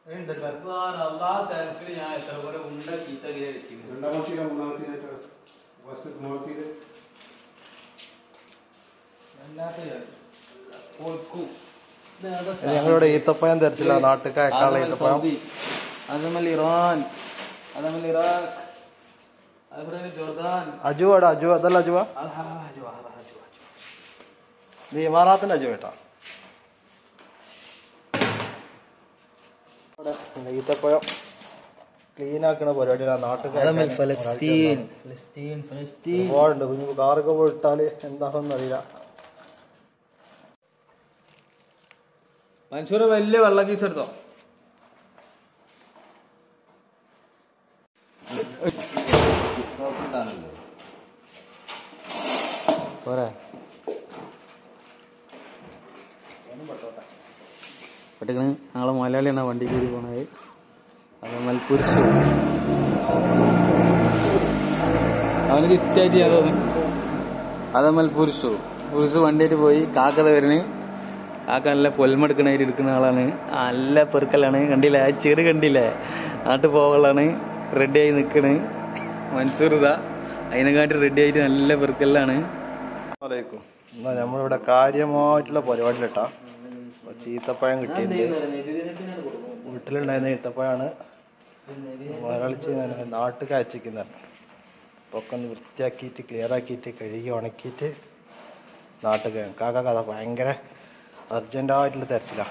ഉണ്ടല്ലോ അല്ലാ സെൽഫിൽ ഞാൻ എത്ര പോലെ ഉണ്ട കീച്ച കീഴ വെച്ചിരുന്നു രണ്ടാമത്തെ മൂന്നാമത്തെ ഫസ്റ്റ് മൂന്നാമത്തെ വല്ലാത്ത കൊടുക്കും ഞങ്ങളിവിടെ ഈത്തപ്പഴം തെരച്ചില്ല നാട്ടുകാർ അയക്കാനുള്ള ഈത്തപ്പഴം അതമൽ ഇറാൻ അതമൽ ഇറാഖ് അതുപോലെ ജോർദാൻ അജു എടാ അജു അതല്ല അജുവ അതാ, അജു, അതാ, അജു, അജു. നീ ഇമാറാത്തിന്റെ അജു കേട്ടാ ഇവിടെ ഈത്തപ്പഴം ക്ലീൻ ആക്കണ പരിപാടിയിലാണ് നാട്ടുകാർ അതമൽ ഫലസ്തീൻ ഫലസ്തീൻ ഫലസ്തീൻ ഒരുപാടുണ്ട് കുഞ്ഞു കാറൊക്കെ പോയിട്ടാല് എന്താണെന്ന് അറിയില്ല മൻസൂർ വലിയ വെള്ളം കീച്ചെടുത്തോ പോരെ പെട്ടെന്ന് ഞങ്ങളെ മലയാളിയാണ് വണ്ടി കയറി പോണത് അതമൽ പുരുഷു അവനക്ക് ഇഷ്ടമായിട്ട് ചെയ്യാൻ തോന്നുന്നു അതമൽ പുരുഷു പുരുഷു വണ്ടിയായിട്ട് പോയി കാക്കത വരുന്നത് കാക്ക നല്ല പൊൽമെടുക്കണായിട്ട് എടുക്കുന്ന ആളാണ് നല്ല പെറുക്കലാണ് കണ്ടില്ലേ ആ ചെറു കണ്ടില്ലേ നാട്ടിൽ പോകളാണ് റെഡിയായി നിൽക്കണ് മൻസൂർ ഇതാ അതിനെക്കാട്ടി റെഡി ആയിട്ട് നല്ല പെറുക്കലാണ് അലൈക്കും എന്നാ നമ്മളിവിടെ കാര്യമായിട്ടുള്ള പരിപാടിയിലിട്ടാ ചീത്തപ്പഴം കിട്ടിയിട്ടുണ്ട് വീട്ടിലുണ്ടായിരുന്ന ഈത്തപ്പഴമാണ് മലയാളിച്ച് നാട്ടിൽ അയച്ചിരിക്കുന്നത് ഒക്കെ ഒന്ന് വൃത്തിയാക്കിയിട്ട് ക്ലിയർ ആക്കിയിട്ട് കഴുകി ഉണക്കിയിട്ട് നാട്ടിൽ കാക്ക കഥ ഭയങ്കര അർജന്റായിട്ടുള്ള തെരച്ചിലാണ്